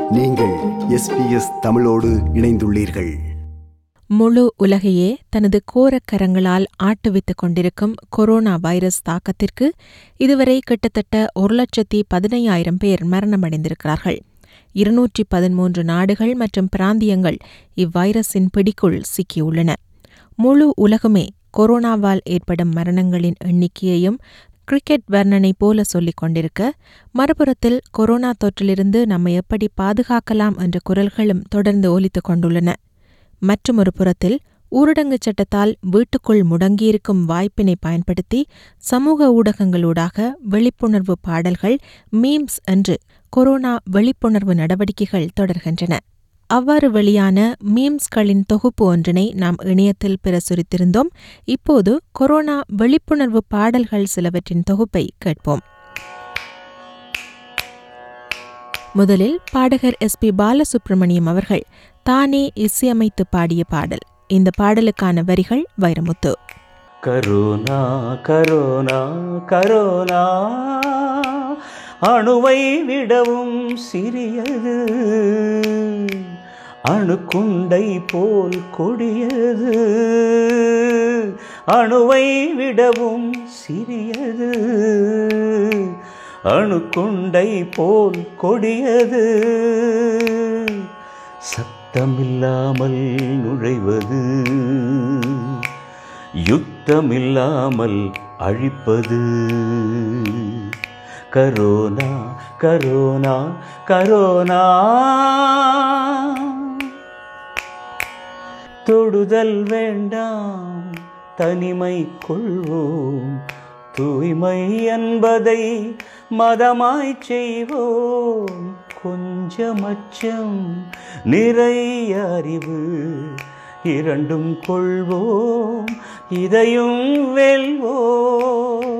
நீங்கள் எஸ்பிஎஸ் தமிழோடு இணைந்துள்ளீர்கள் முழு உலகையே தனது கோரக்கரங்களால் ஆட்டுவித்துக் கொண்டிருக்கும் கொரோனா வைரஸ் தாக்கத்திற்கு இதுவரை கிட்டத்தட்ட ஒரு லட்சத்தி பதினையாயிரம் பேர் மரணமடைந்திருக்கிறார்கள் இருநூற்றி பதிமூன்று நாடுகள் மற்றும் பிராந்தியங்கள் இவ்வைரஸின் பிடிக்குள் சிக்கியுள்ளன முழு உலகுமே கொரோனாவால் ஏற்படும் மரணங்களின் எண்ணிக்கையையும் கிரிக்கெட் வர்ணனை போல சொல்லிக் கொண்டிருக்க மறுபுறத்தில் கொரோனா தொற்றிலிருந்து நம்மை எப்படி பாதுகாக்கலாம் என்ற குரல்களும் தொடர்ந்து ஒலித்துக் கொண்டுள்ளன மற்றுமொரு புறத்தில் ஊரடங்கு சட்டத்தால் வீட்டுக்குள் முடங்கியிருக்கும் வாய்ப்பினை பயன்படுத்தி சமூக ஊடகங்களூடாக விழிப்புணர்வு பாடல்கள் மீம்ஸ் என்று கொரோனா விழிப்புணர்வு நடவடிக்கைகள் தொடர்கின்றன அவ்வாறு வெளியான மீம்ஸ்களின் தொகுப்பு ஒன்றினை நாம் இணையத்தில் பிரசுரித்திருந்தோம் இப்போது கொரோனா விழிப்புணர்வு பாடல்கள் சிலவற்றின் தொகுப்பை கேட்போம் முதலில் பாடகர் எஸ் பி பாலசுப்ரமணியம் அவர்கள் தானே இசையமைத்து பாடிய பாடல் இந்த பாடலுக்கான வரிகள் வைரமுத்து கரோனா கரோனா கரோனா அணுவை விடவும் சிறியது அணுக்குண்டை போல் கொடியது அணுவை விடவும் சிறியது அணுக்குண்டை போல் கொடியது சத்தமில்லாமல் நுழைவது யுத்தமில்லாமல் அழிப்பது கரோனா கரோனா கரோனா தொடுதல் வேண்டாம் தனிமை கொள்வோம் தூய்மை என்பதை மதமாய் செய்வோம் கொஞ்சம் அச்சம் நிறைய அறிவு இரண்டும் கொள்வோம் இதையும் வெல்வோம்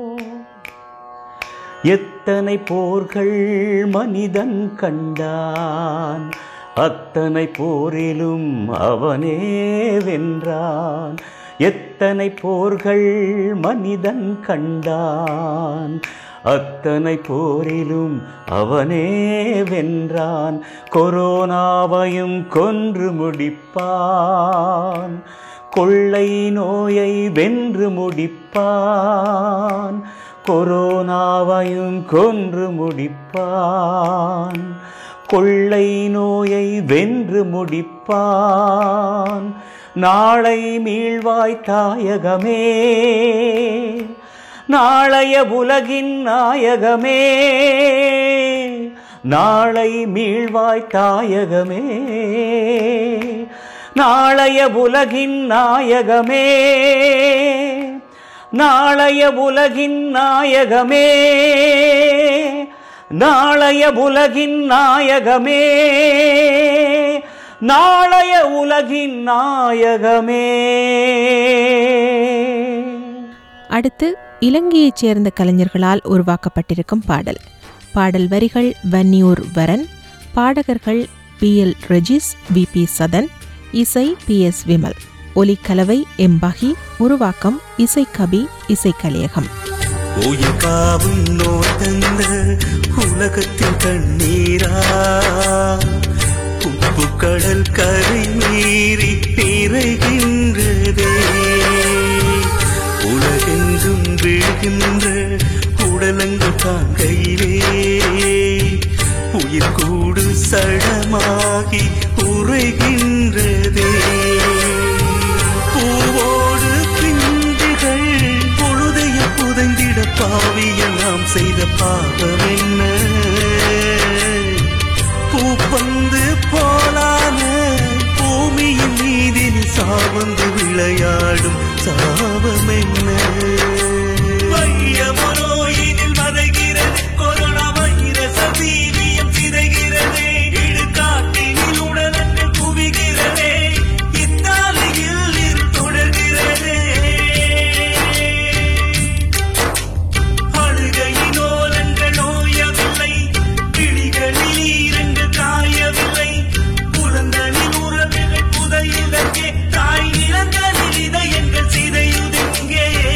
எத்தனை போர்கள் மனிதன் கண்டான் அத்தனை போரிலும் அவனே வென்றான் எத்தனை போர்கள் மனிதன் கண்டான் அத்தனை போரிலும் அவனே வென்றான் கொரோனாவையும் கொன்று முடிப்பான் கொள்ளை நோயை வென்று முடிப்பான் கொரோனாவையும் கொன்று முடிப்பான் கொள்ளை நோயை வென்று முடிப்பான் நாளை மீள்வாய் தாயகமே நாளைய உலகின் நாயகமே நாளை மீள்வாய் தாயகமே நாளைய உலகின் நாயகமே நாளைய உலகின் நாயகமே நாளைய உலகின் நாயகமே நாளைய உலகின் நாயகமே அடுத்து இலங்கையைச் சேர்ந்த கலைஞர்களால் உருவாக்கப்பட்டிருக்கும் பாடல் பாடல் வரிகள் வன்னியூர் வரன் பாடகர்கள் P L Regis V P Sathan இசை பி எஸ் விமல் ஒலிக்கலவை எம்பகி உருவாக்கம் இசை கபி இசை கலையகம் உயிர் காவும் நோய் தந்த உலகத்தின் கண்ணீரா உப்பு கடல் கரை மீறி நிறைகின்றதே உலகெங்கும் விழுகின்ற உடலங்கு தாங்கையிலே உயிர் கூடு சடமாகி உறைகின்றதே பூவோடு பிஞ்சுகள் பொழுதைய புதைந்திட பாவியல் நாம் செய்த பாவம் என்ன பூப்பந்து போலான பூமியின் மீதில் சாவந்து விளையாடும் சாபம் என்ன வையமனோயினில் மறைகிறது கொரோனா வைரஸ் வீரியம் சிதைகிறது இடுகாட்டினில் உடலங்கள் குவிகிறதே இத்தாலியில் இரு தொடர்கிறதே அழுகையினோலங்கள் நோயவில்லை விழிகளில் ஈரங்கள் காயவில்லை புறந்தனில் உறவுகள் புதையுதற்கே தாய் நிலங்களில் இதயங்கள் சிதையுதெங்கே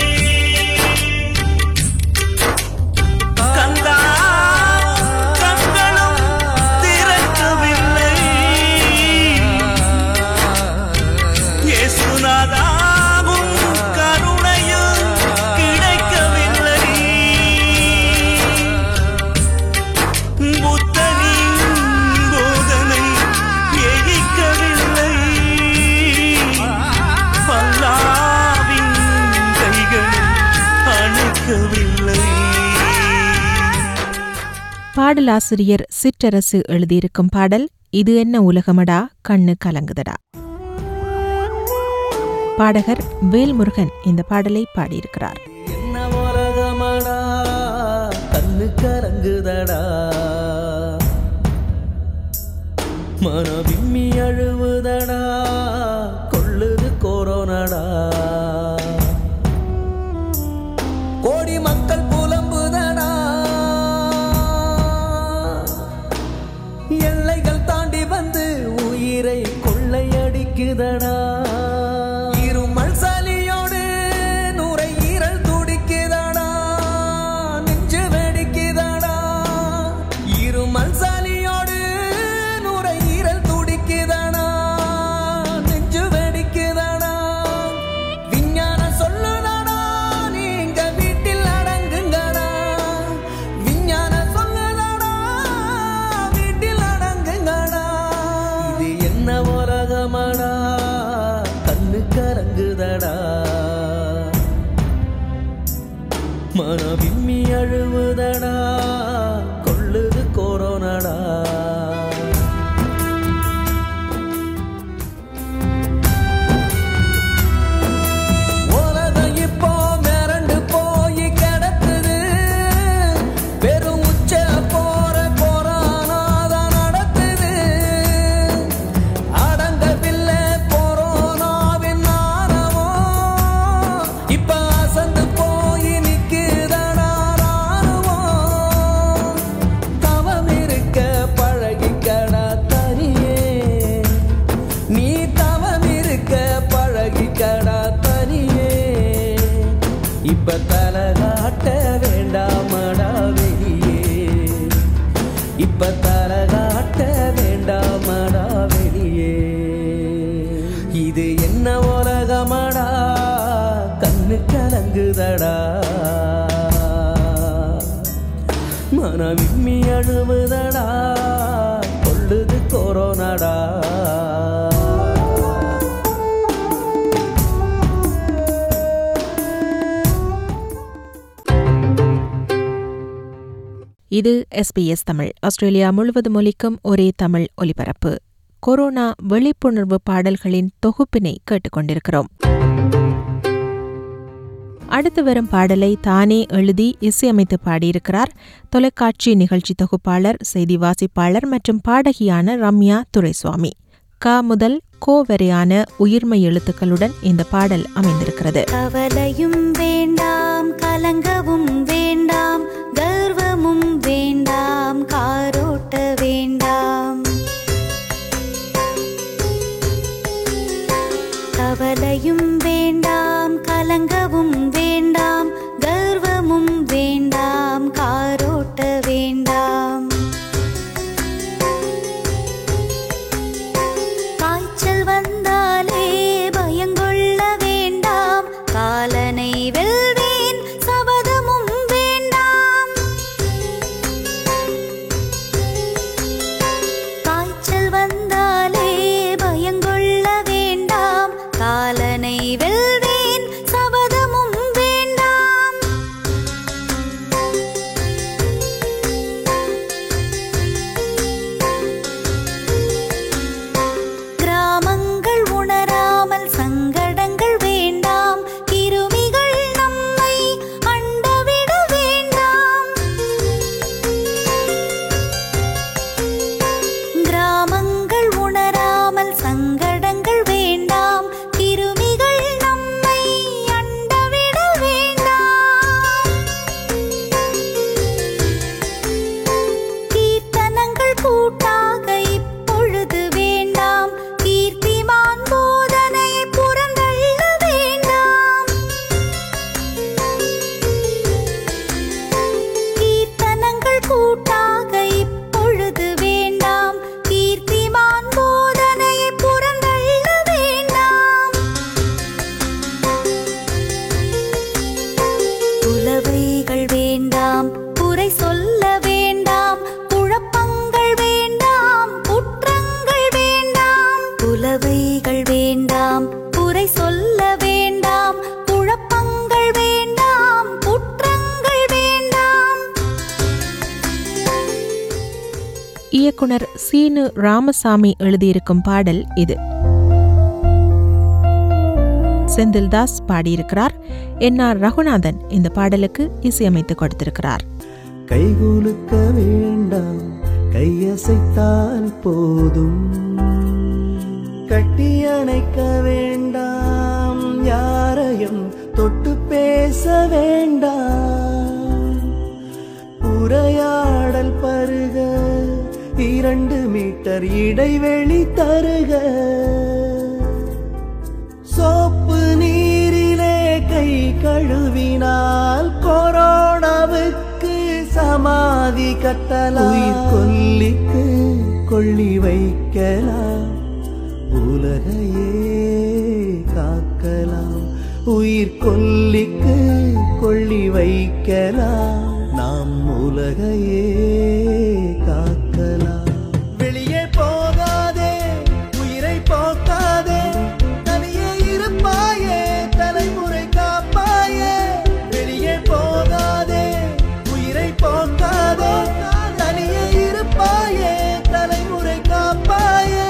பாடலாசிரியர் சிற்றரசு எழுதியிருக்கும் பாடல் இது என்ன உலகமடா கண்ணு கலங்குதடா பாடகர் வேல்முருகன் இந்த பாடலை பாடியிருக்கிறார் என்ன உலகமடா கண்ணு கலங்குதடா மன விம்மி அழுவுதடா கொள்ளுது கொரோனடா கோடி மக்கள் புலம்புதடா எல்லைகள் தாண்டி வந்து உயிரை கொள்ளையடிக்குதடா இருமல் சலியோடு நுரையீரல் துடிக்குதடா நெஞ்சு வெடிக்குதடா இருமல் சலியோடு நுரையீரல் துடிக்குதடா நெஞ்சு வெடிக்குதடா விஞ்ஞான சொல்லுதடா நீங்க வீட்டில் அடங்குங்கடா விஞ்ஞான சொல்லுதடா வீட்டில் அடங்குங்கடா இது என்ன உலகமடா கண்ணு கரங்குதடா மன விம்மி அழுவுதடா கொள்ளுது கொரோனடா உலகம் இப்போ மிரண்டு போய் கிடக்குது வெறும் உச்ச போற கொரோனாதான் நடத்துது அடங்கவில்லை கொரோனாவின் ஆரவம் இப்ப அசந்து போய் நிக்குதடா ராணுவம் தவம் இருக்க பழகிக்கடா தனியே நீ தவம் இருக்க பழகிக்கடா தனியே இப்ப தலை காட்ட வேண்டாமடா வெளியே இப்ப தலை காட்ட வேண்டாமடா வெளியே இது என்ன உலகமடா கண்ணு கலங்குதடா மனவிம்மி அழுவுதடா கொள்ளுது கொரோனடா இது எஸ்பிஎஸ் தமிழ் ஆஸ்திரேலியா முழுவதும் ஒலிக்கும் ஒரே தமிழ் ஒலிபரப்பு கொரோனா விழிப்புணர்வு பாடல்களின் தொகுப்பினை கேட்டுக்கொண்டிருக்கிறோம் அடுத்து வரும் பாடலை தானே எழுதி இசையமைத்து பாடியிருக்கிறார் தொலைக்காட்சி நிகழ்ச்சி தொகுப்பாளர் செய்தி வாசிப்பாளர் மற்றும் பாடகியான ரம்யா துரைசுவாமி க முதல் கோ வரையான உயிர்மை எழுத்துக்களுடன் இந்த பாடல் அமைந்திருக்கிறது கவலையும் வேண்டாம் கலங்கவும் வேண்டாம் கர்வமும் வேண்டாம் காரோட்ட வேண்டாம் கவலையும் வேண்டாம் கலங்கவும் வேண்டாம் கர்வமும் வேண்டாம் காரோட்ட வேண்டாம் காய்ச்சல் வந்தாலே பயங்கொள்ள வேண்டாம் காலனை வெல்வேன் சபதமும் இயக்குனர் சீனு ராமசாமி எழுதியிருக்கும் பாடல் இது செந்தில்தாஸ் பாடியிருக்கிறார் என் ஆர் ரகுநாதன் இந்த பாடலுக்கு இசையமைத்து கொடுத்திருக்கிறார் கைகுலுக்க வேண்டாம் கையசைத்தால் போதும் கட்டி அணைக்க வேண்டாம் யாரையும் தொட்டு பேச வேண்டாம் உரையாடல் பருக இரண்டு மீட்டர் இடைவெளி தருக சோப்பு நீரிலே கை கழுவினால் கொரோனாவுக்கு சமாதி கட்டலாம் உயிர் கொல்லிக்கு கொள்ளி வைக்கலாம் உலகையே காக்கலாம் உயிர் கொல்லிக்கு கொள்ளி வைக்கலாம் நாம் உலகையே காக்கலாம் வெளியே போகாதே உயிரை போக்காதே தனியே இருப்பாயே தலைமுறை காப்பாயே வெளியே போகாதே உயிரை போக்காதே தனியே இருப்பாயே தலைமுறை காப்பாயே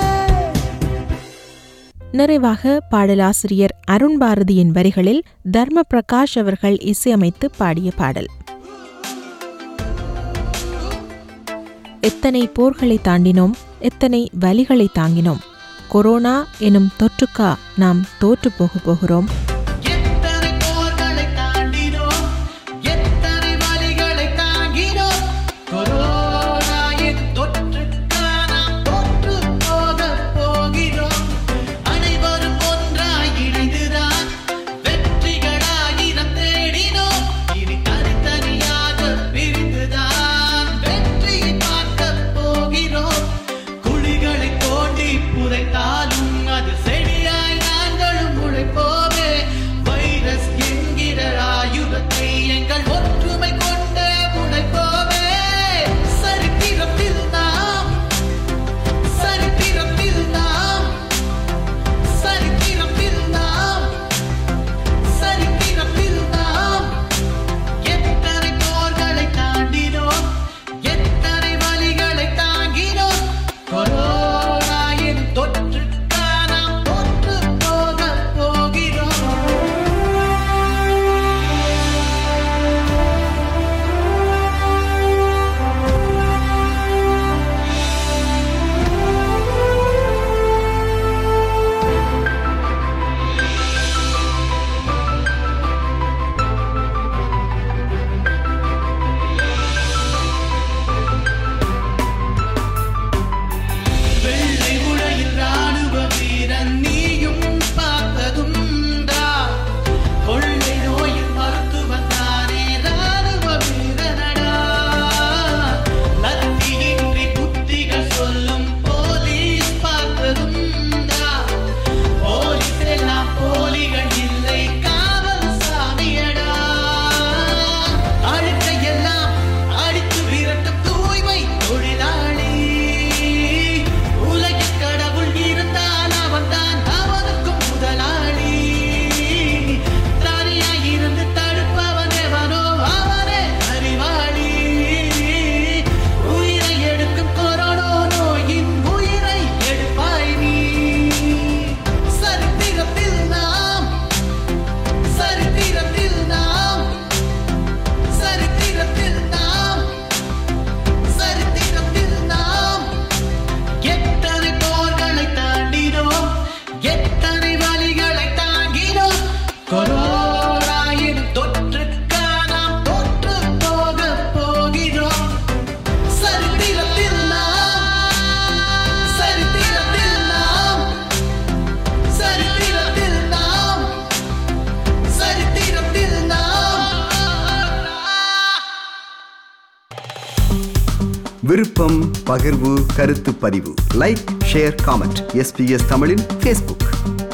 நிறைவாக பாடலாசிரியர் அருண் பாரதியின் வரிகளில் தர்ம பிரகாஷ் அவர்கள் இசையமைத்து பாடிய பாடல் எத்தனை போர்களை தாண்டினோம் எத்தனை வலிகளை தாங்கினோம் கொரோனா எனும் தொற்றுக்கா நாம் தோற்று போக போகிறோம் எத்தனை போர்களை தாண்டினோம் எத்தனை வலிகளை தாங்கினோம் கொரோனா எனும் தொற்றுக்கான தொற்று போக போகிறோம் அனைவரும் ஒன்றாய் இணைந்துதான் வெற்றிகளாயிரம் தேடினோம் இனி தனித்தனியாக பிரிந்துதான் வெற்றியை பார்க்க போகிறோம் குழிகளை தோண்டி புதைத்தாலும் அது செடியாய் நாங்களும் உழைப்போமே வைரஸ் என்கிற ஆயுதத்தை எங்கள் ஒற்றுமை கொண்டு உழைப்போமே சரித்திரத்தில் நாம் சரித்திரத்தில் நாம் சரித்திரத்தில் நாம் சரித்திரத்தில் நாம் எத்தனை போர்களை தாண்டினோம் எத்தனை வலிகளை தாங்கினோம் கொரோனா எனும் தொற்றுக்கான தொற்று போக போகிறோம் வெள்ளை உடையில் ராணுவ வீரன் நீயும் பார்த்ததுண்டா கொள்ளை நோயில் மருத்துவன் தானே ராணுவ வீரனடா லத்தியின்றி புத்திகள் சொல்லும் போலீஸ் பார்த்ததுண்டா போலீஸ் எல்லாம் போலிகள் இல்லை காவல் சாமியடா அழுக்கையெல்லாம் அடித்து விரட்டும் தூய்மை தொழிலாளி உலகில் கடவுள் இருந்தால் அவன்தான் அவனுக்கும் முதலாளி தனியாய் இருந்து தடுப்பவன் எவனோ அவனே அறிவாளி உயிரை எடுக்கும் கொரோனா நோயின் உயிரை எடுப்பாய் நீ சரித்திரத்தில் நாம் சரித்திரத்தில் நாம் சரித்திரத்தில் நாம் சரித்திரத்தில் நாம் எத்தனை போர்களை தாண்டினோம் எத்தனை வலிகளை தாங்கினோம் கொரோனா எனும் தொற்றுக்கா நாம் தொற்று போக போகிறோம் சரித்திரத்தில் நாம் சரித்திரத்தில் நாம் சரித்திரத்தில் நாம் சரித்திரத்தில் நாம் விருப்பம் பகிர்வு கருத்து பதிவு லைக் ஷேர் காமெண்ட் எஸ்பிஎஸ் தமிழின் ஃபேஸ்புக்